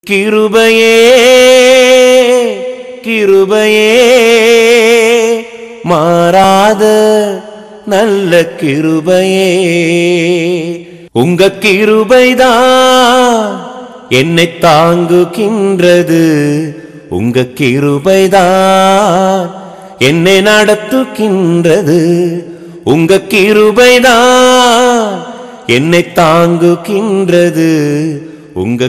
கிருபையே கிருபையே மாறாத நல்ல கிருபையே உங்க கிருபைதான் என்னை தாங்குகின்றது உங்க கிருபைதான் என்னை நடத்துகின்றது உங்க கிருபைதான் என்னை தாங்குகின்றது உங்க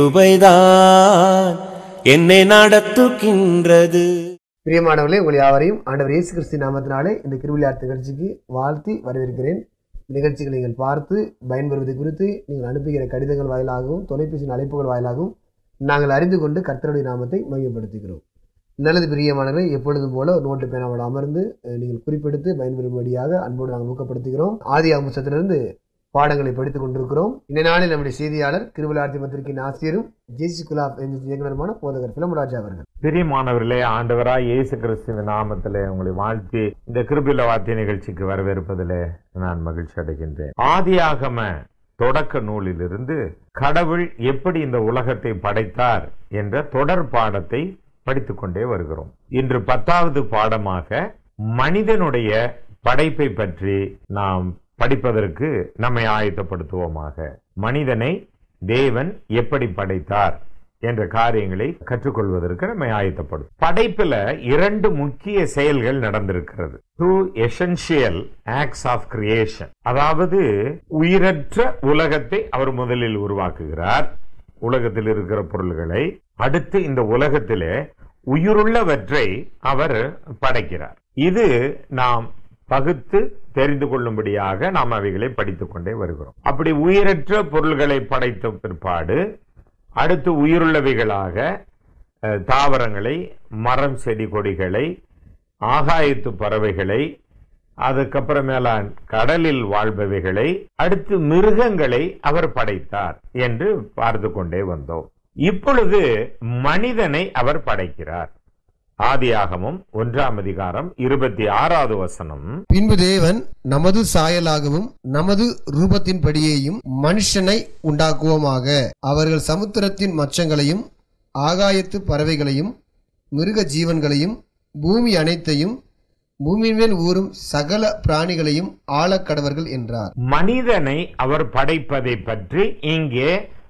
கிருபைதான் என்னை நடத்துகின்றது பிரியமானவர்களே உங்கள் யாவரையும் ஆண்டவர் இயேசு கிறிஸ்து நாமத்தினாலே இந்த கிருவிளையாட்டு நிகழ்ச்சிக்கு வாழ்த்தி வரவேற்கிறேன் நிகழ்ச்சிகளை நீங்கள் பார்த்து பயன்பெறுவது குறித்து நீங்கள் அனுப்புகிற கடிதங்கள் வாயிலாகவும் தொலைபேசி அழைப்புகள் வாயிலாகவும் நாங்கள் அறிந்து கொண்டு கர்த்தருடைய நாமத்தை மையப்படுத்துகிறோம் நல்லது பிரியமானவர்களே எப்பொழுதும் போல ஒரு நோட்டு பேனாவோட அமர்ந்து அஹ், நீங்கள் குறிப்பெடுத்து பயன்பெறும்படியாக அன்போடு நாங்கள் ஊக்கப்படுத்துகிறோம் ஆதி அம்சத்திலிருந்து பாடங்களை படித்துக் கொண்டிருக்கிறோம் இந்த நாளில் நம்முடைய செய்தியாளர் கிருவிளையாட்டு பத்திரிகையின் ஆசிரியரும் ஜேசி குலாப் இயக்குனருமான போதகர் பிலமராஜா அவர்கள் பிரியமானவர்களே ஆண்டவராய் இயேசு கிறிஸ்துவின் நாமத்திலே உங்களை வாழ்த்தி இந்த கிருபில வாத்திய நிகழ்ச்சிக்கு வரவேற்பதிலே நான் மகிழ்ச்சி அடைகின்றேன் ஆதியாகம தொடக்க நூலிலிருந்து கடவுள் எப்படி இந்த உலகத்தை படைத்தார் என்ற தொடர் பாடத்தை படித்துக் கொண்டே வருகிறோம் இன்று பத்தாவது பாடமாக மனிதனுடைய படைப்பை பற்றி நாம் படிப்பதற்கு நம்மை ஆயத்தப்படுத்துவோமாக மனிதனை தேவன் எப்படி படைத்தார் என்ற காரியங்களை கற்றுக்கொள்வதற்கு நம்மை ஆயத்தப்படும் படைப்புல இரண்டு முக்கிய செயல்கள் நடந்திருக்கிறது two essential acts of creation அதாவது உயிரற்ற உலகத்தை அவர் முதலில் உருவாக்குகிறார் உலகத்தில் இருக்கிற பொருள்களை அடுத்து இந்த உலகத்திலே உயிருள்ளவற்றை அவர் படைக்கிறார் இது நாம் பகுத்து தெரிந்து கொள்ளும்படியாக நாம் அவைகளை படித்துக் கொண்டே வருகிறோம் அப்படி உயிரற்ற பொருள்களை படைத்த பிற்பாடு அடுத்து உயிருள்ளவைகளாக அஹ், தாவரங்களை மரம் செடி கொடிகளை ஆகாயத்து பறவைகளை அதுக்கப்புறமேல கடலில் வாழ்பவைகளை அடுத்து மிருகங்களை அவர் படைத்தார் என்று பார்த்து கொண்டே வந்தோம் இப்பொழுது மனிதனை அவர் படைக்கிறார் ஆதியாகமும் ஒன்றாம் அதிகாரம் இருபத்தி ஆறாவது வசனம் பின்பு தேவன் நமது சாயலாகவும் நமது ரூபத்தின்படியேயும் மனுஷனை உண்டாக்குவோமாக அவர்கள் சமுத்திரத்தின் மச்சங்களையும் ஆகாயத்து பறவைகளையும் மிருக ஜீவன்களையும் பூமி அனைத்தையும் பூமியின் மேல் ஊறும் சகல பிராணிகளையும் ஆளக்கடவர்கள் என்றார் மனிதனை அவர் படைப்பதை பற்றி இங்கே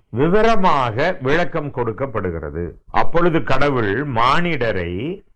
விவரமாக விளக்கம் கொடுக்கப்படுகிறது அப்பொழுது கடவுள் மானிடரை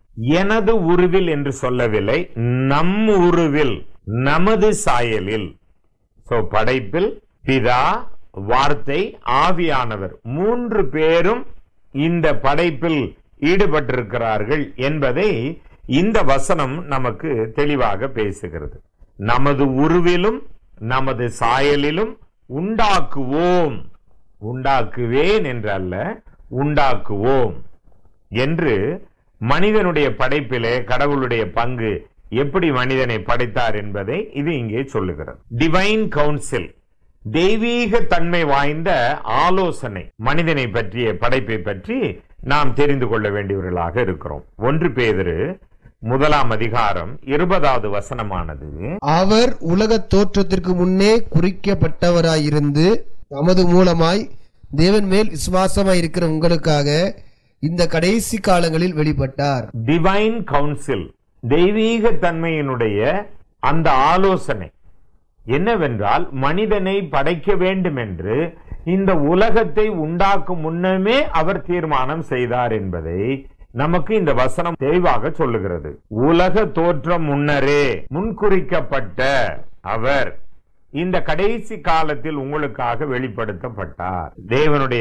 எனது உருவில் என்று சொல்லவில்லை நம் உருவில் நமது சாயலில் சோ படைப்பில் பிதா வார்த்தை ஆவியானவர் மூன்று பேரும் இந்த படைப்பில் ஈடுபட்டிருக்கிறார்கள் என்பதை இந்த வசனம் நமக்கு தெளிவாக பேசுகிறது நமது உருவிலும் நமது சாயலிலும் உண்டாக்குவோம் உண்டாக்குவேன் என்றல்ல உண்டாக்குவோம் என்று மனிதனுடைய படைப்பிலே கடவுளுடைய பங்கு எப்படி மனிதனை படைத்தார் என்பதை இது இங்கே சொல்லுகிறது டிவைன் கவுன்சில் தெய்வீக தன்மை வாய்ந்த ஆலோசனை மனிதனை பற்றிய படைப்பை பற்றி நாம் தெரிந்து கொள்ள வேண்டியவர்களாக இருக்கிறோம் ஒன்று பேதிரு முதலாம் அதிகாரம் இருபதாவது வசனமானது அவர் உலக தோற்றத்திற்கு முன்னே குறிக்கப்பட்டவராயிருந்து நமது மூலமாய் தேவன் மேல் விசுவாசமாய் இருக்கிற உங்களுக்காக இந்த கடைசி காலங்களில் வெளிப்பட்டார் டிவைன் கவுன்சில் தெய்வீக தன்மையினுடைய அந்த ஆலோசனை என்னவென்றால் மனிதனை படைக்க வேண்டும் என்று இந்த உலகத்தை உண்டாக்கும் முன்னமே அவர் தீர்மானம் செய்தார் என்பதை நமக்கு இந்த வசனம் தெளிவாக சொல்லுகிறது உலக தோற்றம் முன்னரே முன்குறிக்கப்பட்ட அவர் இந்த கடைசி காலத்தில் உங்களுக்காக வெளிப்படுத்தப்பட்டார் தேவனுடைய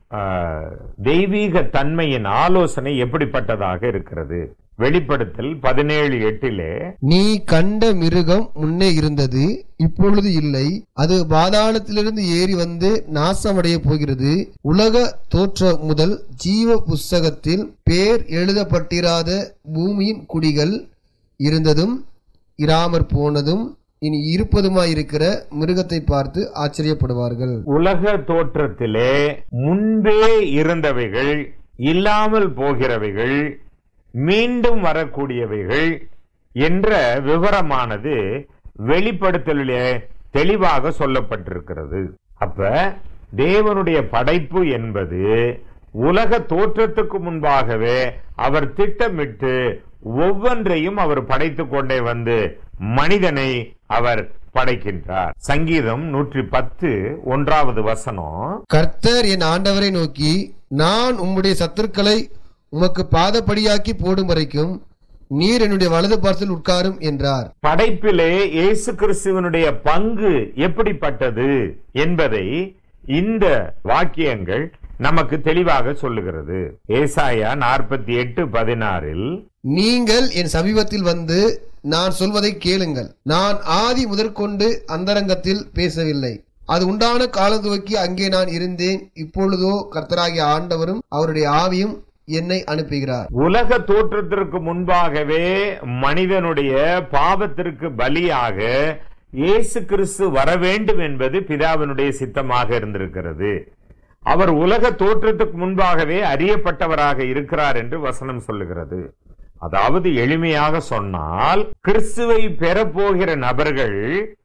ஆஹ், தெய்வீக தன்மையின் ஆலோசனை எப்படிப்பட்டதாக இருக்கிறது வெளிப்படுத்தல் பதினேழு எட்டிலே நீ கண்ட மிருகம் முன்னே இருந்தது இப்பொழுது இல்லை அது பாதாளத்திலிருந்து ஏறி வந்து நாசமடைய போகிறது உலக தோற்ற முதல் ஜீவ புஸ்தகத்தில் பேர் எழுதப்பட்டிராத பூமியின் குடிகள் இருந்ததும் இராமற் போனதும் இனி இருப்பதுமாயிருக்கிற மிருகத்தை பார்த்து ஆச்சரியப்படுவார்கள் உலக தோற்றத்திலே முன்பே இருந்தவைகள் இல்லாமல் போகிறவைகள் மீண்டும் வரக்கூடியவைகள் என்ற விவரமானது வெளிப்படுத்தலிலே தெளிவாக சொல்லப்பட்டிருக்கிறது அப்ப தேவனுடைய படைப்பு என்பது உலக தோற்றத்துக்கு முன்பாகவே அவர் திட்டமிட்டு ஒவ்வொன்றையும் அவர் படைத்துக் கொண்டே வந்து மனிதனை அவர் படைக்கின்றார் சங்கீதம் நூற்றி பத்து ஒன்றாவது வசனம் கர்த்தர் என் ஆண்டவரை நோக்கி நான் உம்முடைய சத்துருக்களை உமக்கு பாதப்படியாக்கி போடும் வரைக்கும் நீர் என்னுடைய வலது பார்சல் உட்காரும் என்றார் படைப்பிலே இயேசு கிறிஸ்துவனுடைய பங்கு எப்படிப்பட்டது என்பதை இந்த வாக்கியங்கள் நமக்கு தெளிவாக சொல்லுகிறது ஏசாயா நாற்பத்தி எட்டு பதினாறில் நீங்கள் என் சமீபத்தில் வந்து நான் சொல்வதை கேளுங்கள் நான் ஆதி முதற்கொண்டு அந்தரங்கத்தில் பேசவில்லை அது உண்டான காலம் துவக்கி அங்கே நான் இருந்தேன் இப்பொழுதோ கர்த்தராகிய ஆண்டவரும் அவருடைய ஆவியும் என்னை அனுப்புகிறார் உலக தோற்றத்திற்கு முன்பாகவே மனிதனுடைய பாவத்திற்கு பலியாக இயேசு கிறிஸ்து வர வேண்டும் என்பது பிதாவினுடைய சித்தமாக இருந்திருக்கிறது அவர் உலக தோற்றத்துக்கு முன்பாகவே அறியப்பட்டவராக இருக்கிறார் என்று வசனம் சொல்லுகிறது அதாவது எளிமையாக சொன்னால் கிறிஸ்துவை பெறப்போகிற நபர்கள்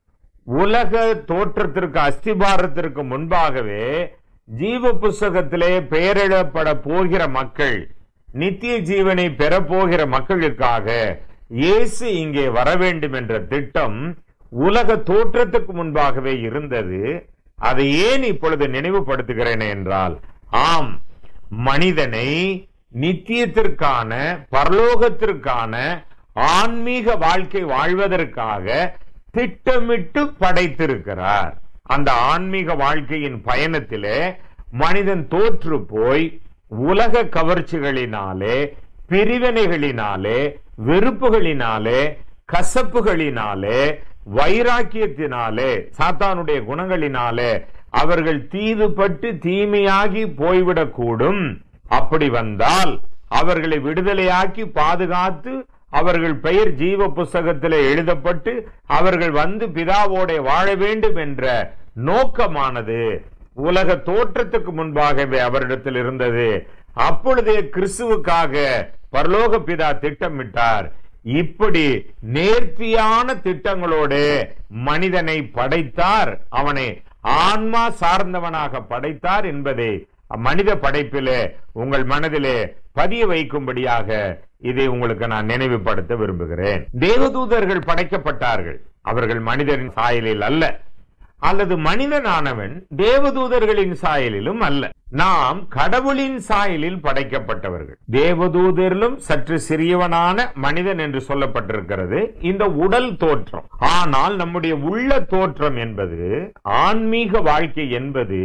உலக தோற்றத்திற்கு அஸ்திபாரத்திற்கு முன்பாகவே ஜீவ புஸ்தகத்திலே பெயரிடப்பட போகிற மக்கள் நித்திய ஜீவனை பெறப்போகிற மக்களுக்காக இயேசு இங்கே வர வேண்டும் என்ற திட்டம் உலக தோற்றத்துக்கு முன்பாகவே இருந்தது அதை ஏன் இப்பொழுது நினைவுபடுத்துகிறேன் என்றால் ஆம் மனிதனை நித்தியத்திற்கான பரலோகத்திற்கான ஆன்மீக வாழ்க்கை வாழ்வதற்காக திட்டமிட்டு படைத்திருக்கிறார் அந்த ஆன்மீக வாழ்க்கையின் பயணத்திலே மனிதன் தோற்று போய் உலக கவர்ச்சிகளினாலே பிரிவினைகளினாலே வெறுப்புகளினாலே கசப்புகளினாலே வைராக்கியத்தினாலே சாத்தானுடைய குணங்களினாலே அவர்கள் தீதுபட்டு தீமையாகி போய்விடக்கூடும் அப்படி வந்தால் அவர்களை விடுதலையாக்கி பாதுகாத்து அவர்கள் பெயர் ஜீவ புஸ்தகத்திலே எழுதப்பட்டு அவர்கள் வந்து பிதாவோட வாழ வேண்டும் என்ற நோக்கமானது உலக தோற்றத்துக்கு முன்பாகவே அவரிடத்தில் இருந்தது அப்பொழுதே கிறிஸ்துவுக்காக பரலோக பிதா திட்டமிட்டார் இப்படி நேர்த்தியான திட்டங்களோடு மனிதனை படைத்தார் அவனை ஆன்மா சார்ந்தவனாக படைத்தார் என்பதை மனித படைப்பிலே உங்கள் மனதிலே பதிய வைக்கும்படியாக இதை உங்களுக்கு நான் நினைவுபடுத்த விரும்புகிறேன் தேவதூதர்கள் படைக்கப்பட்டார்கள் அவர்கள் மனிதரின் சாயலில் அல்ல அல்லது மனிதனானவன் தேவதூதர்களின் சாயலிலும் அல்ல நாம் கடவுளின் சாயலில் படைக்கப்பட்டவர்கள் தேவதூதரிலும் சற்று சிறியவனான மனிதன் என்று சொல்லப்பட்டிருக்கிறது இந்த உடல் தோற்றம் ஆனால் நம்முடைய உள்ள தோற்றம் என்பது ஆன்மீக வாழ்க்கை என்பது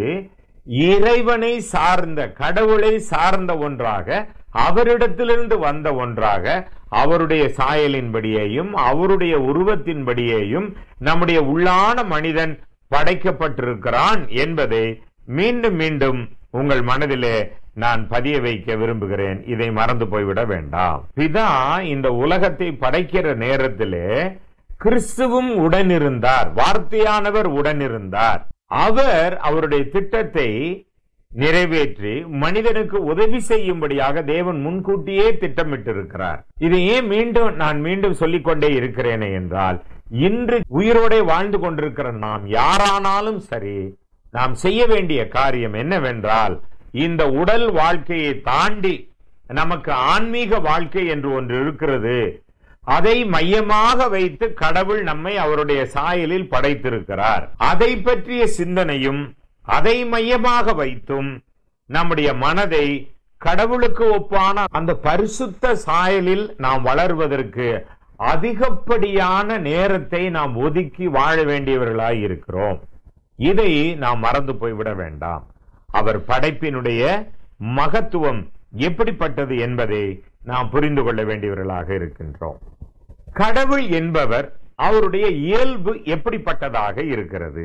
இறைவனை சார்ந்த கடவுளை சார்ந்த ஒன்றாக அவரிடத்திலிருந்து வந்த ஒன்றாக அவருடைய சாயலின்படியேயும் அவருடைய உருவத்தின்படியேயும் நம்முடைய உள்ளான மனிதன் படைக்கப்பட்டிருக்கிறான் என்பதை மீண்டும் மீண்டும் உங்கள் மனதிலே நான் பதிய வைக்க விரும்புகிறேன் இதை மறந்து போய்விட வேண்டாம் பிதா இந்த உலகத்தை படைக்கிற நேரத்திலே கிறிஸ்துவும் உடனிருந்தார் வார்த்தையானவர் உடனிருந்தார் அவர் அவருடைய திட்டத்தை நிறைவேற்றி மனிதனுக்கு உதவி செய்யும்படியாக தேவன் முன்கூட்டியே திட்டமிட்டிருக்கிறார் இதை ஏன் மீண்டும் நான் மீண்டும் சொல்லிக்கொண்டே இருக்கிறேனே என்றால் இன்று உயிரோടെ வாழ்ந்து கொண்டிருக்கிற நாம் யாரானாலும் சரி நாம் செய்ய வேண்டிய காரியம் என்னவென்றால் இந்த உடல் வாழ்க்கையை தாண்டி நமக்கு ஆன்மீக வாழ்க்கை என்று ஒன்று இருக்கிறது அதை மையமாக வைத்து கடவுள் நம்மை அவருடைய சாயலில் படைத்திருக்கிறார் அதை பற்றிய சிந்தனையும் அதை மையமாக வைத்தும் நம்முடைய மனதை கடவுளுக்கு ஒப்பான அந்த பரிசுத்த சாயலில் நாம் வளர்வதற்கு அதிகப்படியான நேரத்தை நாம் ஒதுக்கி வாழ வேண்டியவர்களாய் இருக்கிறோம் இதை நாம் மறந்து போய்விட வேண்டாம் அவர் படைப்பினுடைய மகத்துவம் எப்படிப்பட்டது என்பதை நாம் புரிந்து கொள்ள வேண்டியவர்களாக இருக்கின்றோம் கடவுள் என்பவர் அவருடைய இயல்பு எப்படிப்பட்டதாக இருக்கிறது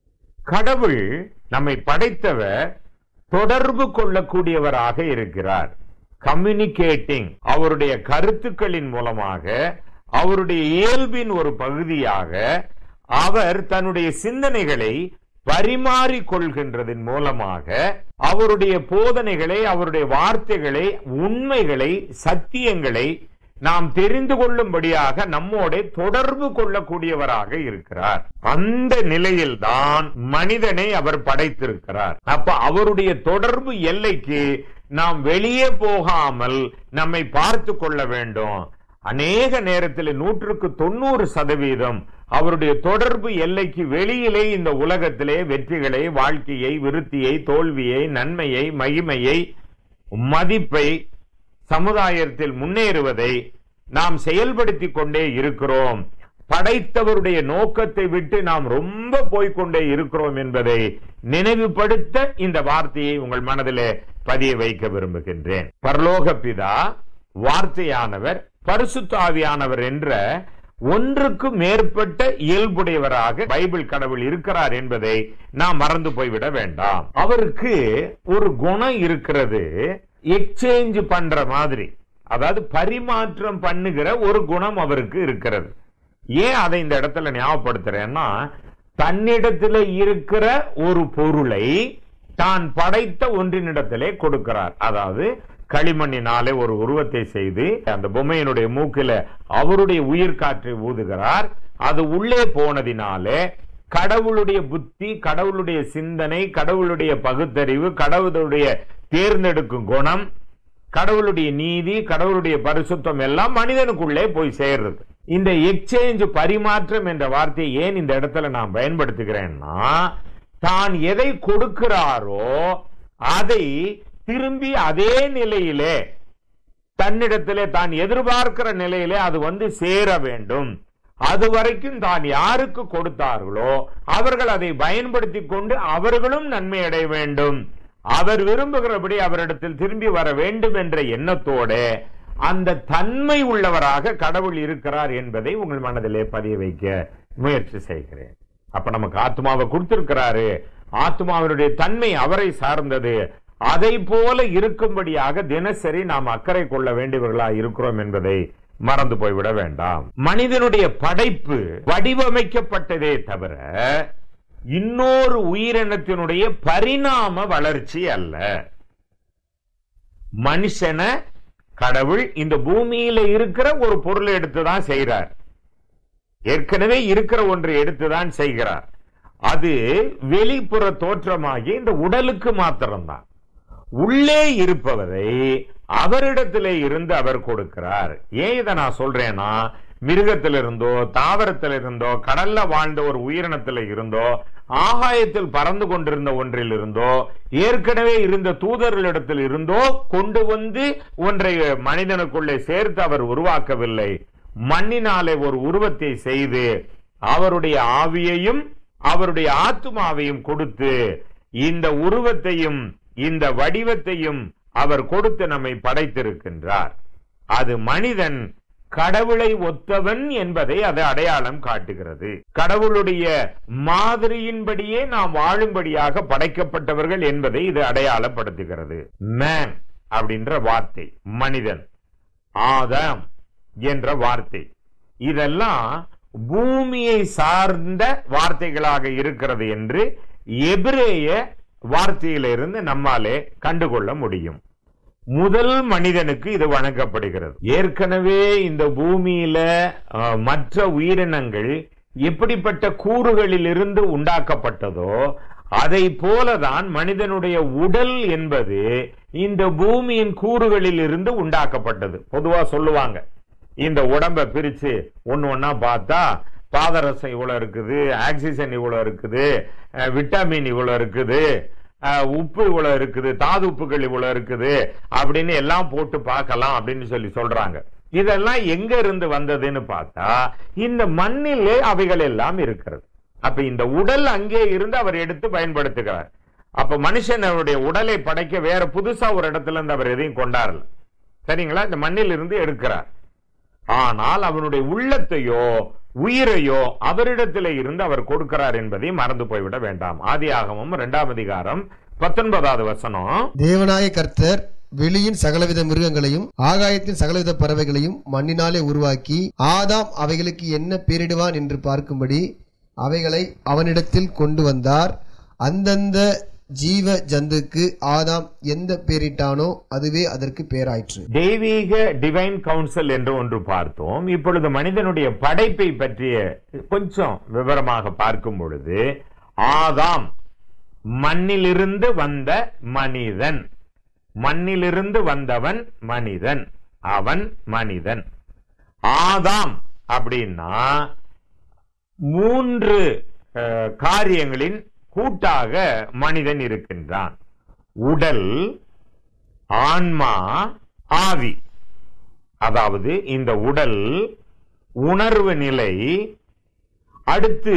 கடவுள் நம்மை படைத்தவர் தொடர்பு கொள்ளக்கூடியவராக இருக்கிறார் கம்யூனிகேட்டிங் அவருடைய கருத்துக்களின் மூலமாக அவருடைய இயல்பின் ஒரு பகுதியாக அவர் தன்னுடைய சிந்தனைகளை பரிமாறிக் கொள்கின்றதன் மூலமாக அவருடைய போதனைகளை அவருடைய வார்த்தைகளை உண்மைகளை சத்தியங்களை நாம் தெரிந்து கொள்ளும்படியாக நம்மோட தொடர்பு கொள்ளக்கூடியவராக இருக்கிறார் அந்த நிலையில்தான் மனிதனை அவர் படைத்திருக்கிறார் அப்ப அவருடைய தொடர்பு எல்லைக்கு நாம் வெளியே போகாமல் நம்மை பார்த்து கொள்ள வேண்டும் அநேக நேரத்தில் நூற்றுக்கு தொண்ணூறு சதவீதம் அவருடைய தொடர்பு எல்லைக்கு வெளியிலே இந்த உலகத்திலே வெற்றிகளை வாழ்க்கையை விருத்தியை தோல்வியை நன்மையை மகிமையை மதிப்பை சமுதாயத்தில் முன்னேறுவதை நாம் செயல்படுத்தி கொண்டே இருக்கிறோம் படைத்தவருடைய நோக்கத்தை விட்டு நாம் ரொம்ப போய்க்கொண்டே இருக்கிறோம் என்பதை நினைவுபடுத்த இந்த வார்த்தையை உங்கள் மனதிலே பதிய வைக்க விரும்புகின்றேன் பரலோக பிதா வார்த்தையானவர் பரிசுத்த ஆவியானவர் என்ற ஒன்றுக்கு மேற்பட்ட இயல்புடையவராக பைபிள் கடவுள் இருக்கிறார் என்பதை நாம் மறந்து போய்விட வேண்டாம் அவருக்கு ஒரு குணம் இருக்கிறது எக்ஸ்சேஞ்ச் பண்ற மாதிரி அதாவது பரிமாற்றம் பண்ணுகிற ஒரு குணம் அவருக்கு இருக்கிறது ஏன் அதை இந்த இடத்துல ஞாபகப்படுத்துறேன்னா தன்னிடத்துல இருக்கிற ஒரு பொருளை தான் படைத்த ஒன்றினிடத்திலே கொடுக்கிறார் அதாவது களிமண்ணினாலே ஒரு உருவத்தை செய்து அந்த பொம்மையினுடைய மூக்கில அவருடைய உயிர் காற்றை ஊதுகிறார் அது உள்ளே போனதினாலே கடவுளுடைய புத்தி கடவுளுடைய சிந்தனை கடவுளுடைய பகுத்தறிவு கடவுளுடைய தேர்ந்தெடுக்கும் குணம் கடவுளுடைய நீதி கடவுளுடைய பரிசுத்தம் எல்லாம் மனிதனுக்குள்ளே போய் சேர்றது இந்த எக்ஸ்சேஞ்ச் பரிமாற்றம் என்ற வார்த்தையை ஏன் இந்த இடத்துல நான் பயன்படுத்துகிறேன்னா தான் எதை கொடுக்கிறாரோ அதை திரும்பி அதே நிலையிலே தன்னிடத்திலே தான் எதிர்பார்க்கிற நிலையிலே அது வந்து சேர வேண்டும் அது வரைக்கும் தான் யாருக்கு கொடுத்தார்களோ அவர்கள் அதை பயன்படுத்தி கொண்டு அவர்களும் நன்மை அடைய வேண்டும் அவர் விரும்புகிறபடி அவரிடத்தில் திரும்பி வர வேண்டும் என்ற எண்ணத்தோட அந்த தன்மை உள்ளவராக கடவுள் இருக்கிறார் என்பதை உங்கள் மனதிலே பதிய வைக்க முயற்சி செய்கிறேன் அப்ப நமக்கு ஆத்மாவை கொடுத்திருக்கிறாரு ஆத்மாவினுடைய தன்மை அவரை சார்ந்தது அதை போல இருக்கும்படியாக தினசரி நாம் அக்கறை கொள்ள வேண்டியவர்களா இருக்கிறோம் என்பதை மறந்து போய்விட வேண்டாம் மனிதனுடைய படைப்பு வடிவமைக்கப்பட்டதே தவிர இன்னொரு உயிரினத்தினுடைய பரிணாம வளர்ச்சி அல்ல மனுஷனை கடவுள் இந்த பூமியில இருக்கிற ஒரு பொருளை எடுத்துதான் செய்கிறார் ஏற்கனவே இருக்கிற ஒன்றை எடுத்துதான் செய்கிறார் அது வெளிப்புற தோற்றமாகி இந்த உடலுக்கு மாத்திரம்தான் உள்ளே இருப்பவரை அவரிடத்திலே இருந்து அவர் கொடுக்கிறார் ஏன் இதை நான் சொல்றேன்னா மிருகத்திலிருந்தோ தாவரத்திலிருந்தோ கடல்ல வாழ்ந்த ஒரு உயிரினத்தில் இருந்தோ ஆகாயத்தில் பறந்து கொண்டிருந்த ஒன்றில் இருந்தோ ஏற்கனவே இருந்த தூதர்களிடத்தில் இருந்தோ கொண்டு வந்து ஒன்றை மனிதனுக்குள்ளே சேர்த்து அவர் உருவாக்கவில்லை மண்ணினாலே ஒரு உருவத்தை செய்து அவருடைய ஆவியையும் அவருடைய ஆத்துமாவையும் கொடுத்து இந்த உருவத்தையும் இந்த வடிவத்தையும் அவர் கொடுத்து நம்மை படைத்திருக்கின்றார் அது மனிதன் கடவுளை ஒத்தவன் என்பதை அது அடையாளம் காட்டுகிறது கடவுளுடைய மாதிரியின்படியே நாம் வாழும்படியாக படைக்கப்பட்டவர்கள் என்பதை இது அடையாளப்படுத்துகிறது மேன் அப்படின்ற வார்த்தை மனிதன் ஆதாம் என்ற வார்த்தை இதெல்லாம் பூமியை சார்ந்த வார்த்தைகளாக இருக்கிறது என்று எபிரேய வார்த்தையிலிருந்து நம்மாலே கண்டுகொள்ள முடியும் முதல் மனிதனுக்கு இது வழங்கப்படுகிறது ஏற்கனவே இந்த பூமியில அஹ், மற்ற உயிரினங்கள் எப்படிப்பட்ட கூறுகளில் இருந்து உண்டாக்கப்பட்டதோ அதை போலதான் மனிதனுடைய உடல் என்பது இந்த பூமியின் கூறுகளில் இருந்து உண்டாக்கப்பட்டது பொதுவா சொல்லுவாங்க இந்த உடம்ப பிரிச்சு ஒண்ணு ஒண்ணா பார்த்தா பாதரசம் இவ்வளவு இருக்குது ஆக்சிஜன் இவ்வளவு இருக்குது அஹ், விட்டமின் இவ்வளவு இருக்குது அஹ், உப்பு இவ்வளவு இருக்குது தாது உப்புகள் இவ்வளவு இருக்குது அப்படின்னு எல்லாம் போட்டு பார்க்கலாம் அப்படின்னு சொல்லி சொல்றாங்க இதெல்லாம் எங்க இருந்து வந்ததுன்னு பார்த்தா இந்த மண்ணிலே அவைகள் எல்லாம் இருக்கிறது அப்ப இந்த உடல் அங்கே இருந்து அவர் எடுத்து பயன்படுத்துகிறார் அப்ப மனுஷன் அவருடைய உடலை படைக்க வேற புதுசா ஒரு இடத்துல இருந்து அவர் எதையும் கொண்டாடல சரிங்களா இந்த மண்ணில் இருந்து எடுக்கிறார் ஆனால் அவனுடைய உள்ளத்தையோ உயிரையோ அவரிடத்திலே இருந்து அவர் கொடுக்கிறார் என்பதை மறந்து போய்விட வேண்டாம் ஆதியாகமம் இரண்டாம் அதிகாரம் பத்தொன்பதாவது வசனம் தேவனாய கர்த்தர் வெளியின் சகலவித மிருகங்களையும் ஆகாயத்தின் சகலவித பறவைகளையும் மண்ணினாலே உருவாக்கி ஆதாம் அவைகளுக்கு என்ன பேரிடுவான் என்று பார்க்கும்படி அவைகளை அவனிடத்தில் கொண்டு வந்தார் அந்தந்த ஜீவ ஜந்துக்கு ஆதாம் எந்த பேரிட்டானோ அதுவே அதற்கு பேராயிற்று தெய்வீக டிவைன் கவுன்சில் என்று ஒன்று பார்த்தோம் இப்பொழுது மனிதனுடைய படைப்பை பற்றிய கொஞ்சம் விவரமாக பார்க்கும் பொழுது ஆதாம் மண்ணிலிருந்து வந்த மனிதன் மண்ணிலிருந்து வந்தவன் மனிதன் அவன் மனிதன் ஆதாம் அப்படின்னா மூன்று அஹ், காரியங்களின் கூட்டாக மனிதன் இருக்கின்றான் உடல் ஆன்மா ஆவி அதாவது இந்த உடல் உணர்வு நிலை அடுத்து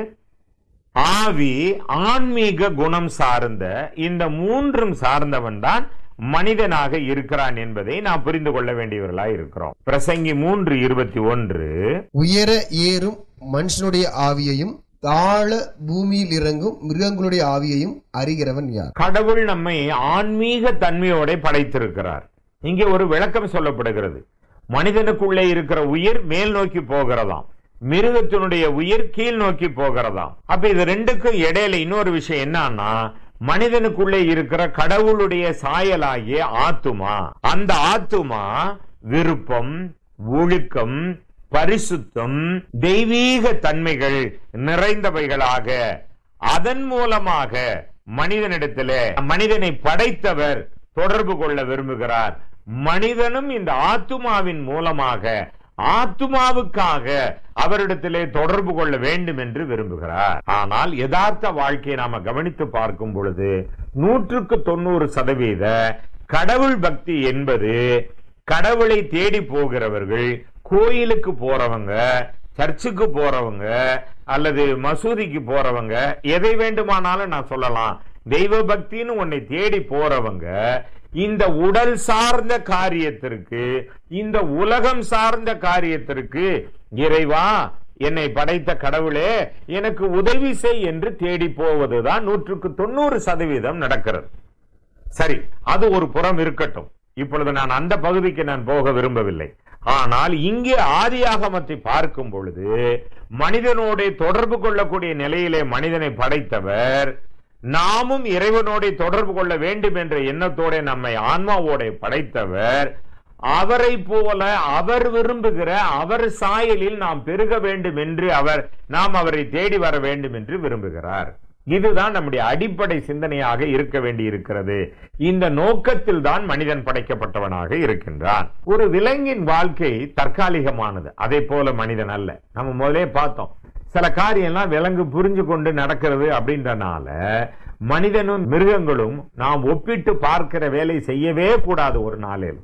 ஆவி ஆன்மீக குணம் சார்ந்த இந்த மூன்றும் சார்ந்தவன் தான் மனிதனாக இருக்கிறான் என்பதை நாம் புரிந்து கொள்ள வேண்டியவர்களாய் இருக்கிறோம் பிரசங்கி மூன்று இருபத்தி ஒன்று உயர ஏறும் மனுஷனுடைய ஆவியையும் தாழ பூமியில் இறங்கும் மிருகங்களுடைய ஆவியையும் அறிகிறவன் யார் கடவுள் நம்மை ஆன்மீக தன்மையோட படைத்திருக்கிறார் இங்கே ஒரு விளக்கம் சொல்லப்படுகிறது மனிதனுக்குள்ளே இருக்கிற உயிர் மேல் நோக்கி போகிறதாம் மிருகத்தினுடைய உயிர் கீழ் நோக்கி போகிறதாம் அப்ப இது ரெண்டுக்கும் இடையில இன்னொரு விஷயம் என்னன்னா மனிதனுக்குள்ளே இருக்கிற கடவுளுடைய சாயலாகிய ஆத்துமா அந்த ஆத்துமா விருப்பம் ஒழுக்கம் பரிசுத்தம் தெய்வீக தன்மைகள் நிறைந்தவைகளாக அதன் மூலமாக மனிதனிடத்திலே மனிதனை படைத்தவர் தொடர்பு கொள்ள விரும்புகிறார் மனிதனும் இந்த ஆத்துமாவின் மூலமாக ஆத்துமாவுக்காக அவரிடத்திலே தொடர்பு கொள்ள வேண்டும் என்று விரும்புகிறார் ஆனால் யதார்த்த வாழ்க்கையை நாம கவனித்து பார்க்கும் பொழுது நூற்றுக்கு தொண்ணூறு சதவீத கடவுள் பக்தி என்பது கடவுளை தேடி போகிறவர்கள் கோயிலுக்கு போறவங்க சர்ச்சுக்கு போறவங்க அல்லது மசூதிக்கு போறவங்க எதை வேண்டுமானாலும் நான் சொல்லலாம் தெய்வ பக்தின்னு உன்னை தேடி போறவங்க இந்த உடல் சார்ந்த காரியத்திற்கு இந்த உலகம் சார்ந்த காரியத்திற்கு இறைவா என்னை படைத்த கடவுளே எனக்கு உதவி செய் என்று தேடி போவதுதான் நூற்றுக்கு தொண்ணூறு சதவீதம் நடக்கிறது சரி அது ஒரு புறம் இருக்கட்டும் இப்பொழுது நான் அந்த பகுதிக்கு நான் போக விரும்பவில்லை ஆனால் இங்கே ஆதியாகமத்தை பார்க்கும் பொழுது மனிதனோட தொடர்பு கொள்ளக்கூடிய நிலையிலே மனிதனை படைத்தவர் நாமும் இறைவனோட தொடர்பு கொள்ள வேண்டும் என்ற எண்ணத்தோட நம்மை ஆன்மாவோட படைத்தவர் அவரை போல அவர் விரும்புகிற அவர் சாயலில் நாம் பெருக வேண்டும் என்று அவர் நாம் அவரை தேடி வர வேண்டும் என்று விரும்புகிறார் இதுதான் நம்முடைய அடிப்படை சிந்தனையாக இருக்க வேண்டி இருக்கிறது இந்த நோக்கத்தில் தான் மனிதன் படைக்கப்பட்டவனாக இருக்கின்றான் ஒரு விலங்கின் வாழ்க்கை தற்காலிகமானது அதே போல மனிதன் அல்ல நம்ம முதலே பார்த்தோம் சில காரியம்லாம் விலங்கு புரிஞ்சு கொண்டு நடக்கிறது அப்படின்றனால மனிதனும் மிருகங்களும் நாம் ஒப்பிட்டு பார்க்கிற வேலை செய்யவே கூடாது ஒரு நாளில்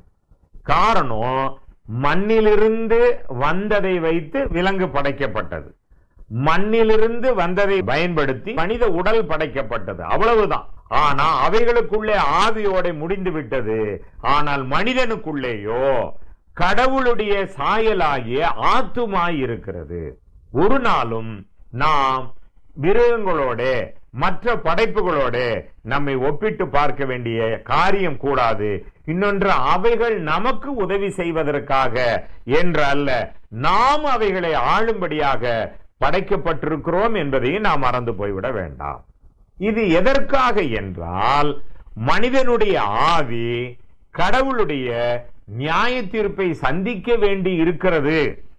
காரணம் மண்ணிலிருந்து வந்ததை வைத்து விலங்கு படைக்கப்பட்டது மண்ணிலிருந்து வந்ததை பயன்படுத்தி மனித உடல் படைக்கப்பட்டது அவ்வளவுதான் ஆனா அவைகளுக்குள்ளே ஆவியோட முடிந்து விட்டது ஆனால் மனிதனுக்குள்ளேயோ கடவுளுடைய சாயலாகிய ஆத்துமாய் இருக்கிறது ஒரு நாளும் நாம் மிருகங்களோட மற்ற படைப்புகளோட நம்மை ஒப்பிட்டு பார்க்க வேண்டிய காரியம் கூடாது இன்னொன்று அவைகள் நமக்கு உதவி செய்வதற்காக என்று அல்ல நாம் அவைகளை ஆளும்படியாக படைக்கப்பட்டிருக்கிறோம் என்பதையும் நாம் மறந்து போய்விட வேண்டாம் இது எதற்காக என்றால் மனிதனுடைய ஆவி கடவுளுடைய நியாய தீர்ப்பை சந்திக்க வேண்டி இருக்கிறது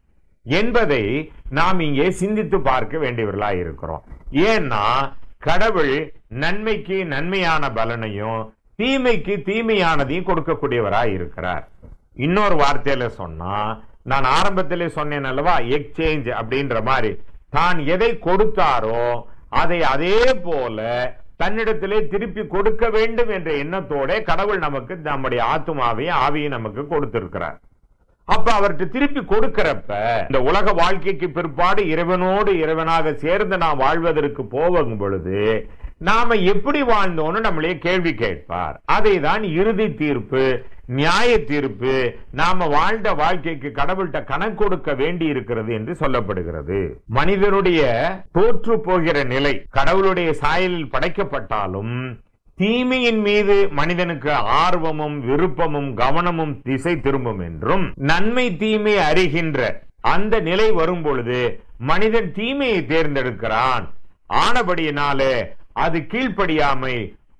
என்பதை நாம் இங்கே சிந்தித்து பார்க்க வேண்டியவர்களாய் இருக்கிறோம் ஏன்னா கடவுள் நன்மைக்கு நன்மையான பலனையும் தீமைக்கு தீமையானதையும் கொடுக்கக்கூடியவராய் இருக்கிறார் இன்னொரு வார்த்தையில சொன்னா நான் ஆரம்பத்திலே சொன்னேன் அல்லவா எக்ஸ்சேஞ்ச் அப்படின்ற மாதிரி தான் எதை கொடுத்தாரோ அதை அதே போல தன்னிடத்திலே திருப்பி கொடுக்க வேண்டும் என்ற எண்ணத்தோட கடவுள் நமக்கு நம்முடைய ஆத்துமாவையும் ஆவியும் நமக்கு கொடுத்திருக்கிறார் அப்ப அவர்கிட்ட திருப்பி கொடுக்கிறப்ப இந்த உலக வாழ்க்கைக்கு பிற்பாடு இறைவனோடு இறைவனாக சேர்ந்து நாம் வாழ்வதற்கு போகும் பொழுது நாம எப்படி வாழ்ந்தோம்னு நம்மளே கேள்வி கேட்பார் அதை தான் இறுதி தீர்ப்பு நியாய தீர்ப்பு நாம வாழ்ந்த வாழ்க்கைக்கு கடவுள்கிட்ட கணக்கு கொடுக்க வேண்டி இருக்கிறது என்று சொல்லப்படுகிறது மனிதனுடைய தோற்று போகிற நிலை கடவுளுடைய சாயலில் படைக்கப்பட்டாலும் தீமையின் மீது மனிதனுக்கு ஆர்வமும் விருப்பமும் கவனமும் திசை திரும்பும் என்றும் நன்மை தீமை அறிகின்ற அந்த நிலை வரும் பொழுது மனிதன் தீமையை தேர்ந்தெடுக்கிறான் ஆனபடியினாலே அது கீழ்ப்படியாமை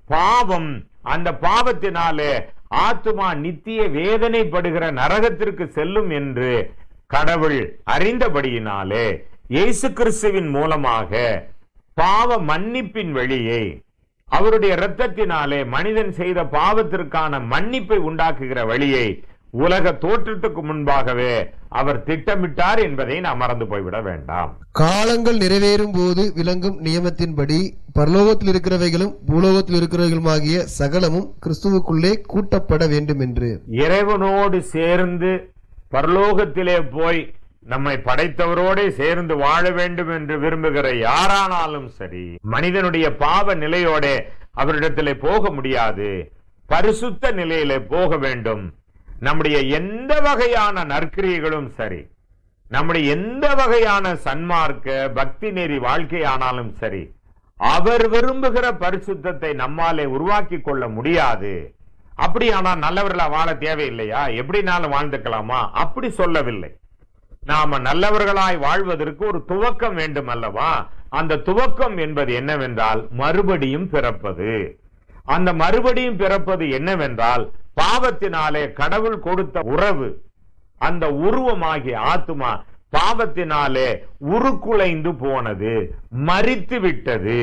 பாவம் அந்த பாவத்தினாலே ஆத்துமா நித்திய வேதனைப்படுகிற நரகத்திற்கு செல்லும் என்று கடவுள் அறிந்தபடியினாலே இயேசு கிறிஸ்துவின் மூலமாக பாவ மன்னிப்பின் வழியை அவருடைய இரத்தத்தினாலே மனிதன் செய்த பாவத்திற்கான மன்னிப்பை உண்டாக்குகிற வழியை உலக தோற்றத்துக்கு முன்பாகவே அவர் திட்டமிட்டார் என்பதை நாம் மறந்து போய்விட வேண்டாம் காலங்கள் நிறைவேறும் போது விளங்கும் நியமத்தின்படி பரலோகத்தில் இருக்கிறவைகளும் பூலோகத்தில் இருக்கிறவைகளுமாகிய சகலமும் கிறிஸ்துவுக்குள்ளே கூட்டப்பட வேண்டும் என்று இறைவனோடு சேர்ந்து பரலோகத்திலே போய் நம்மை படைத்தவரோடே சேர்ந்து வாழ வேண்டும் என்று விரும்புகிற யாரானாலும் சரி மனிதனுடைய பாவ நிலையோட அவரிடத்திலே போக முடியாது பரிசுத்த நிலையிலே போக வேண்டும் நம்முடைய எந்த வகையான நற்கிரியைகளும் சரி நம்முடைய எந்த வகையான சன்மார்க்க பக்தி நெறி வாழ்க்கையானாலும் சரி அவர் விரும்புகிற பரிசுத்தத்தை நம்மாலே உருவாக்கி கொள்ள முடியாது அப்படியானா நல்லவர்களா வாழ தேவையில்லையா எப்படினாலும் வாழ்ந்துக்கலாமா அப்படி சொல்லவில்லை நாம நல்லவர்களாய் வாழ்வதற்கு ஒரு துவக்கம் வேண்டும் அல்லவா அந்த துவக்கம் என்பது என்னவென்றால் மறுபடியும் பிறப்பது அந்த மறுபடியும் பிறப்பது என்னவென்றால் பாவத்தினாலே கடவுள் கொடுத்த உறவு அந்த உருவமாகிய ஆத்துமா பாவத்தினாலே உருக்குலைந்து போனது மரித்து விட்டது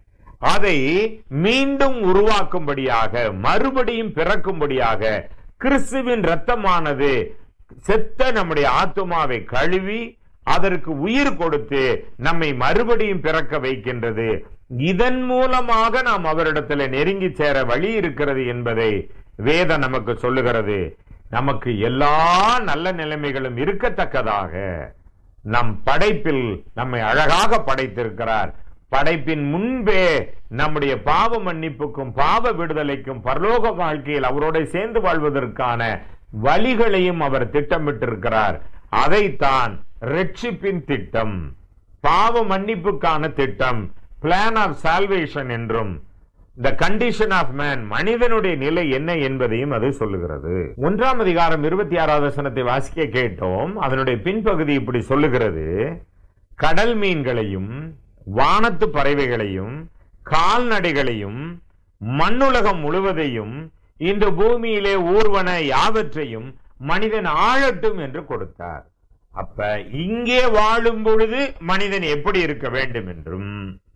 அதை மீண்டும் உருவாக்கும்படியாக மறுபடியும் பிறக்கும்படியாக கிறிஸ்துவின் இரத்தமானது செத்த நம்முடைய ஆத்துமாவை கழுவி அதற்கு உயிர் கொடுத்து நம்மை மறுபடியும் பிறக்க வைக்கின்றது இதன் மூலமாக நாம் அவரிடத்தில் நெருங்கி சேர வழி இருக்கிறது என்பதை வேதம் நமக்கு சொல்லுகிறது நமக்கு எல்லா நல்ல நிலைமைகளும் இருக்கத்தக்கதாக நம் படைப்பில் நம்மை அழகாக படைத்திருக்கிறார் படைப்பின் முன்பே நம்முடைய பாவ மன்னிப்புக்கும் பாவ விடுதலைக்கும் பரலோக வாழ்க்கையில் அவரோட சேர்ந்து வாழ்வதற்கான வழிகளையும் அவர் திட்டமிட்டிருக்கிறார் அதைத்தான் ரட்சிப்பின் திட்டம் பாவ மன்னிப்புக்கான திட்டம் பிளான் ஆஃப் சால்வேஷன் என்றும் த கண்டிஷன் ஆஃப் மேன் மனிதனுடைய நிலை என்ன என்பதையும் அது சொல்லுகிறது ஒன்றாம் அதிகாரம் இருபத்தி ஆறாவது வசனத்தை வாசிக்க கேட்டோம் அதனுடைய பின்பகுதி இப்படி சொல்லுகிறது கடல் மீன்களையும் வானத்து பறவைகளையும் கால்நடைகளையும் மண்ணுலகம் முழுவதையும் இந்த பூமியிலே ஊர்வன யாவற்றையும் மனிதன் ஆழட்டும் என்று கொடுத்தார் அப்ப இங்கே வாழும் பொழுது மனிதன் எப்படி இருக்க வேண்டும் என்றும்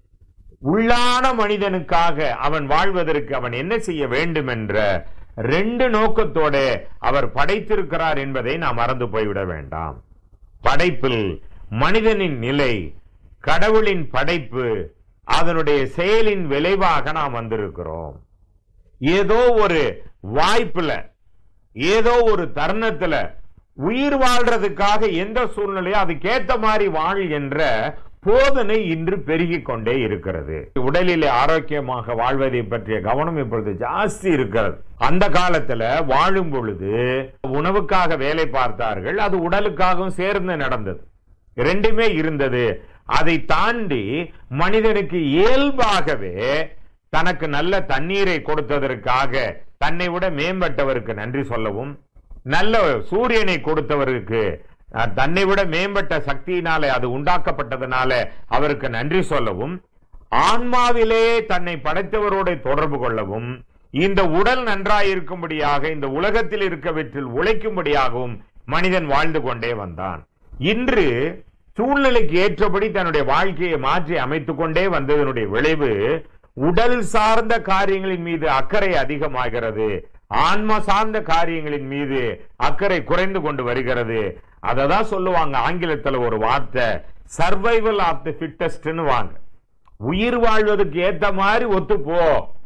உள்ளான மனிதனுக்காக அவன் வாழ்வதற்கு அவன் என்ன செய்ய வேண்டும் என்ற ரெண்டு நோக்கத்தோட அவர் படைத்திருக்கிறார் என்பதை நாம் மறந்து போய்விட வேண்டாம் படைப்பில் மனிதனின் நிலை கடவுளின் படைப்பு அதனுடைய செயலின் விளைவாக நாம் வந்திருக்கிறோம் ஏதோ ஒரு வாய்ப்புல ஏதோ ஒரு தருணத்துல உயிர் வாழ்றதுக்காக எந்த சூழ்நிலையோ அதுக்கேத்த மாதிரி வாழ் என்ற போதனை இன்று பெருகிக் கொண்டே இருக்கிறது உடலிலே ஆரோக்கியமாக வாழ்வதை பற்றிய கவனம் இப்பொழுது ஜாஸ்தி இருக்கிறது அந்த காலத்துல வாழும் பொழுது உணவுக்காக வேலை பார்த்தார்கள் அது உடலுக்காகவும் சேர்ந்து நடந்தது ரெண்டுமே இருந்தது அதை தாண்டி மனிதனுக்கு இயல்பாகவே தனக்கு நல்ல தண்ணீரை கொடுத்ததற்காக தன்னை விட மேம்பட்டவருக்கு நன்றி சொல்லவும் நல்ல சூரியனை கொடுத்தவருக்கு அஹ், தன்னை விட மேம்பட்ட சக்தியினாலே அது உண்டாக்கப்பட்டதனால அவருக்கு நன்றி சொல்லவும் ஆன்மாவிலே தன்னை படைத்தவரோட தொடர்பு கொள்ளவும் இந்த உடல் நன்றாயிருக்கும்படியாக இந்த உலகத்தில் இருக்கவற்றில் உழைக்கும்படியாகவும் மனிதன் வாழ்ந்து கொண்டே வந்தான் இன்று சூழ்நிலைக்கு ஏற்றபடி தன்னுடைய வாழ்க்கையை மாற்றி அமைத்துக் கொண்டே வந்ததனுடைய விளைவு உடல் சார்ந்த காரியங்களின் மீது அக்கறை அதிகமாகிறது ஆன்மா சார்ந்த காரியங்களின் மீது அக்கறை குறைந்து கொண்டு வருகிறது அததான் சொல்லுவாங்க ஆங்கிலத்துல ஒரு வார்த்தை சர்வைவல் ஆஃப் தி ஃபிட்டஸ்ட்னு வாங்க உயிர் வாழ்வதற்கு ஏத்த மாதிரி ஒத்து போ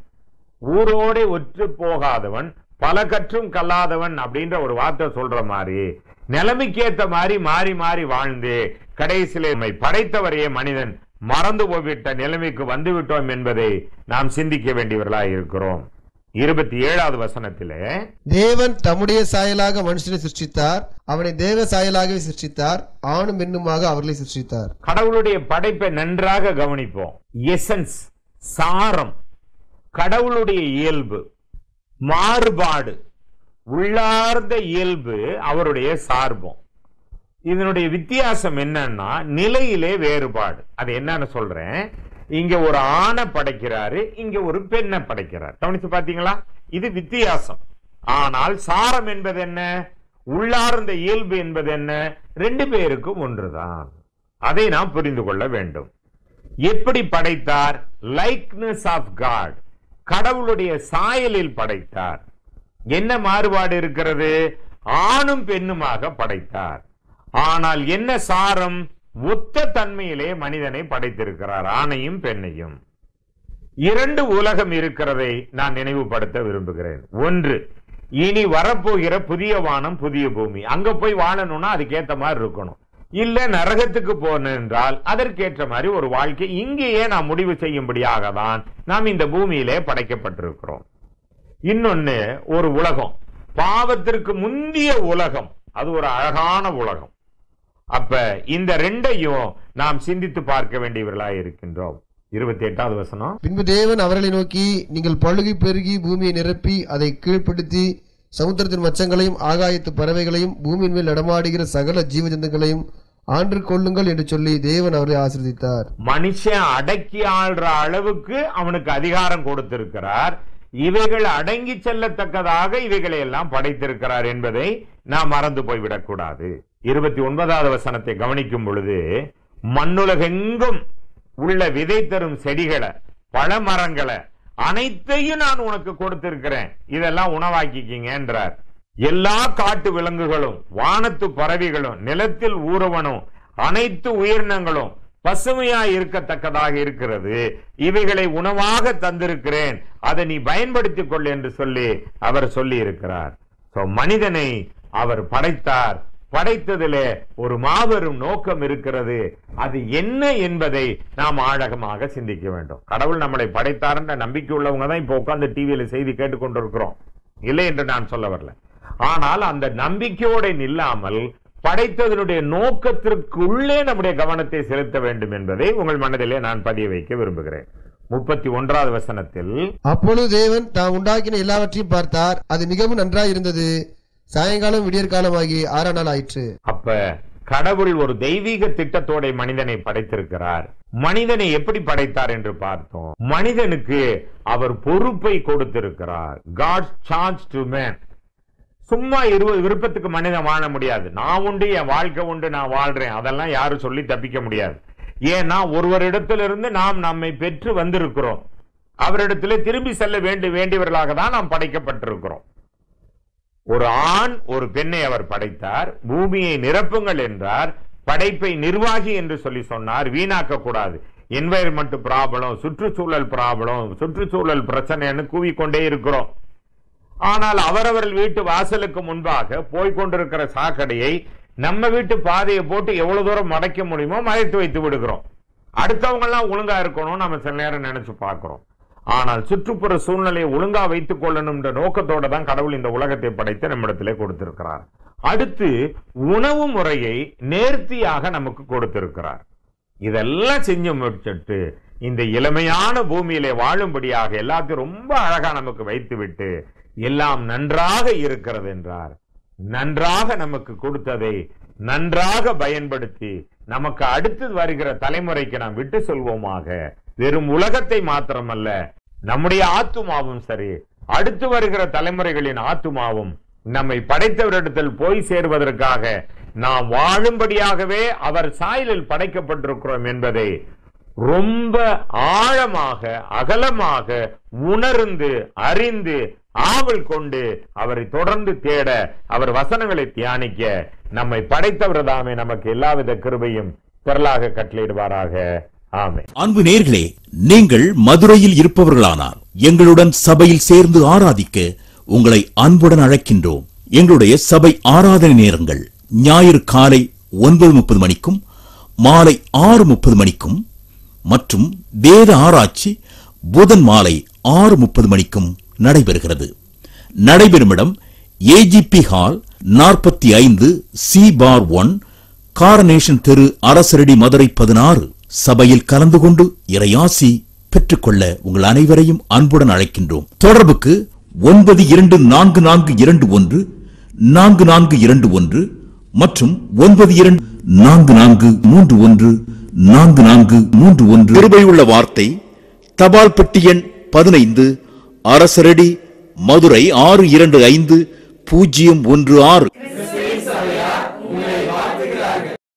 ஊரோட ஒற்று போகாதவன் பல கற்றும் கல்லாதவன் அப்படின்ற ஒரு வார்த்தை சொல்ற மாதிரி நிலைமைக்கு ஏத்த மாதிரி மாறி மாறி வாழ்ந்து கடைசியிலே நம்மை படைத்தவரையே மனிதன் மறந்து போய்விட்ட நிலைமைக்கு வந்து விட்டோம் என்பதை நாம் சிந்திக்க வேண்டியவர்களாய் இருக்கிறோம் இருபத்தி ஏழாவது வசனத்திலே தேவன் தம்முடைய சாயலாக மனுஷனை சிருஷ்டித்தார் அவனை தேவ சாயலாகவே சிருஷ்டித்தார் ஆணும் பெண்ணுமாக அவர்களை சிருஷ்டித்தார் கடவுளுடைய படைப்பை நன்றாக கவனிப்போம் எசன்ஸ் சாரம் கடவுளுடைய இயல்பு மாறுபாடு உள்ளார்ந்த இயல்பு அவருடைய சார்பம் இதனுடைய வித்தியாசம் என்னன்னா நிலையிலே வேறுபாடு அது என்னன்னு சொல்றேன் இங்க ஒரு ஆணை படைக்கிறாரு இங்க ஒரு பெண்ணை படைக்கிறார் கவனிச்சு பாத்தீங்களா இது வித்தியாசம் ஆனால் சாரம் என்பது என்ன உள்ளார்ந்த இயல்பு என்பது என்ன ரெண்டு பேருக்கும் ஒன்றுதான் அதை நாம் புரிந்து கொள்ள வேண்டும் எப்படி படைத்தார் லைக்னஸ் ஆஃப் காட் கடவுளுடைய சாயலில் படைத்தார் என்ன மாறுபாடு இருக்கிறது ஆணும் பெண்ணுமாக படைத்தார் ஆனால் என்ன சாரம் ஒத்த தன்மையிலே மனிதனை படைத்திருக்கிறார் ஆணையும் பெண்ணையும் இரண்டு உலகம் இருக்கிறதை நான் நினைவுபடுத்த விரும்புகிறேன் ஒன்று இனி வரப்போகிற புதிய வானம் புதிய பூமி அங்க போய் வாழணும்னா அதுக்கேத்த மாதிரி இருக்கணும் இல்ல நரகத்துக்கு போகணும் என்றால் அதற்கேற்ற மாதிரி ஒரு வாழ்க்கை இங்கேயே நாம் முடிவு செய்யும்படியாக தான் நாம் இந்த பூமியிலே படைக்கப்பட்டிருக்கிறோம் இன்னொன்னு ஒரு உலகம் பாவத்திற்கு முந்திய உலகம் அது ஒரு அழகான உலகம் அப்ப இந்த ரெண்டையும் நாம் சிந்தித்து பார்க்க வேண்டியவர்களாய் இருக்கின்றோம் இருபத்தி எட்டாவது வசனம் பின்பு தேவன் அவர்களை நோக்கி நீங்கள் பழுகி பெருகி பூமியை நிரப்பி அதை கீழ்ப்படுத்தி சமுத்திரத்தின் மச்சங்களையும் ஆகாயத்து பறவைகளையும் பூமியின் மேல் நடமாடுகிற சகல ஜீவஜந்துகளையும் ஆண்டு கொள்ளுங்கள் என்று சொல்லி தேவன் அவர்களை ஆசீர்வதித்தார் மனுஷன் அடக்கி ஆள்ற அளவுக்கு அவனுக்கு அதிகாரம் கொடுத்திருக்கிறார் இவைகள் அடங்கி செல்லத்தக்கதாக இவைகளை எல்லாம் படைத்திருக்கிறார் என்பதை நாம் மறந்து போய்விடக் கூடாது இருபத்தி ஒன்பதாவது வசனத்தை கவனிக்கும் பொழுது மண்ணுலகெங்கும் உள்ள விதை தரும் செடிகளை பழமரங்களை அனைத்தையும் நான் உனக்கு கொடுத்திருக்கிறேன் இதெல்லாம் உணவாக்கிக்கிங்கன்றார் எல்லா காட்டு விலங்குகளும் வானத்து பறவைகளும் நிலத்தில் ஊறுவனும் அனைத்து உயிரினங்களும் பசுமையா இருக்கத்தக்கதாக இருக்கிறது இவைகளை உணவாக தந்திருக்கிறேன் அதை நீ பயன்படுத்திக் கொள் என்று சொல்லி அவர் சொல்லி இருக்கிறார் So, மனிதனை அவர் படைத்தார் படைத்ததிலே ஒரு மாபெரும் நோக்கம் இருக்கிறது அது என்ன என்பதை நாம் ஆழகமாக சிந்திக்க வேண்டும் கடவுள் நம்மளை படைத்தார் என்ற நம்பிக்கை உள்ளவங்க தான் இப்ப உட்கார்ந்து டிவியில செய்தி கேட்டுக்கொண்டிருக்கிறோம் இல்லை என்று நான் சொல்ல வரல ஆனால் அந்த நம்பிக்கையோட நில்லாமல் படைத்ததனுடைய நோக்கத்திற்குள்ளே நம்முடைய கவனத்தை செலுத்த வேண்டும் என்பதை உங்கள் மனதிலே நான் பதிய வைக்க விரும்புகிறேன் முப்பத்தி ஒன்றாவது வசனத்தில் அப்பொழுது தேவன் தாம் உண்டாக்கின எல்லாவற்றையும் பார்த்தார் அது மிகவும் நன்றாய் இருந்தது சாயங்காலம் விடியற்காலமாகி ஆறாம் நாள் ஆயிற்று அப்ப கடவுள் ஒரு தெய்வீக திட்டத்தோட மனிதனை படைத்திருக்கிறார் மனிதனை எப்படி படைத்தார் என்று பார்த்தோம் மனிதனுக்கு அவர் பொறுப்பை கொடுத்திருக்கிறார் காட் சார்ஜ் டு மேன் சும்மா இரு விருப்பத்துக்கு மனிதன் வாழ முடியாது நான் உண்டு என் வாழ்க்கை உண்டு நான் வாழ்றேன் அதெல்லாம் யாரும் சொல்லி தப்பிக்க முடியாது ஏன்னா ஒருவரிடத்திலிருந்து நாம் நம்மை பெற்று வந்திருக்கிறோம் அவரிடத்திலே திரும்பி செல்ல வேண்டி வேண்டியவர்களாக தான் நாம் படைக்கப்பட்டிருக்கிறோம் ஒரு ஆண் ஒரு பெண்ணை அவர் படைத்தார் பூமியை நிரப்புங்கள் என்றார் படைப்பை நிர்வாகி என்று சொல்லி சொன்னார் வீணாக்க கூடாது என்வைரன்மெண்ட் ப்ராப்ளம் சுற்றுச்சூழல் ப்ராப்ளம் சுற்றுச்சூழல் பிரச்சனைன்னு கூவிக்கொண்டே இருக்கிறோம் ஆனால் அவரவர்கள் வீட்டு வாசலுக்கு முன்பாக போய்கொண்டிருக்கிற சாக்கடையை நம்ம வீட்டு பாதையை போட்டு எவ்வளவு தூரம் மறைக்க முடியுமோ மறைத்து வைத்து விடுகிறோம் அடுத்தவங்க எல்லாம் ஒழுங்கா இருக்கணும் நம்ம சில நேரம் நினைச்சு பார்க்கிறோம் ஆனால் சுற்றுப்புற சூழ்நிலையை ஒழுங்கா வைத்துக் கொள்ளணும்ன்ற நோக்கத்தோட தான் கடவுள் இந்த உலகத்தை படைத்து நம்மிடத்திலே கொடுத்திருக்கிறார் அடுத்து உணவு முறையை நேர்த்தியாக நமக்கு கொடுத்திருக்கிறார் இதெல்லாம் செஞ்சு முடிச்சிட்டு இந்த இளமையான பூமியிலே வாழும்படியாக எல்லாத்தையும் ரொம்ப அழகா நமக்கு வைத்துவிட்டு எல்லாம் நன்றாக இருக்கிறது என்றார் நன்றாக நமக்கு கொடுத்ததை நன்றாக பயன்படுத்தி நமக்கு அடுத்து வருகிற தலைமுறைக்கு நாம் விட்டு சொல்வோமாக வெறும் உலகத்தை மாத்திரமல்ல நம்முடைய ஆத்துமாவும் சரி அடுத்து வருகிற தலைமுறைகளின் ஆத்துமாவும் நம்மை படைத்தவரிடத்தில் போய் சேர்வதற்காக நாம் வாழும்படியாகவே அவர் சாயலில் படைக்கப்பட்டிருக்கிறோம் என்பதை ரொம்ப ஆழமாக அகலமாக உணர்ந்து அறிந்து ஆவல் கொண்டு அவரை தொடர்ந்து தேட அவர் வசனங்களை தியானிக்க நம்மை படைத்தவர் தாமே நமக்கு எல்லாவித கிருபையும் திரளாக கட்டளையிடுவாராக ஆமே அன்பு நேர்களே நீங்கள் மதுரையில் இருப்பவர்களானால் எங்களுடன் சபையில் சேர்ந்து ஆராதிக்க உங்களை அன்புடன் அழைக்கின்றோம் எங்களுடைய சபை ஆராதனை நேரங்கள் ஞாயிறு காலை ஒன்பது முப்பது மணிக்கும் மாலை ஆறு முப்பது மணிக்கும் மற்றும் வேத ஆராய்ச்சி புதன் மாலை ஆறு முப்பது மணிக்கும் நடைபெறுகிறது நடைபெறும் இடம் ஏஜிபி ஹால் நாற்பத்தி ஐந்து சி பார் ஒன் காரனேஷன் தெரு அரசரடி மதுரை பதினாறு சபையில் கலந்து கொண்டு இறையாசி பெற்றுக்கொள்ள உங்கள் அனைவரையும் அன்புடன் அழைக்கின்றோம் தொடர்புக்கு ஒன்பது இரண்டு நான்கு நான்கு இரண்டு ஒன்று நான்கு நான்கு இரண்டு ஒன்று மற்றும் ஒன்பது இரண்டு நான்கு நான்கு மூன்று ஒன்று நான்கு நான்கு மூன்று ஒன்று கிருபையுள்ள வார்த்தை தபால் பெட்டி எண் பதினைந்து அரசரடி மதுரை ஆறு இரண்டு ஐந்து பூஜ்ஜியம் ஒன்று ஆறு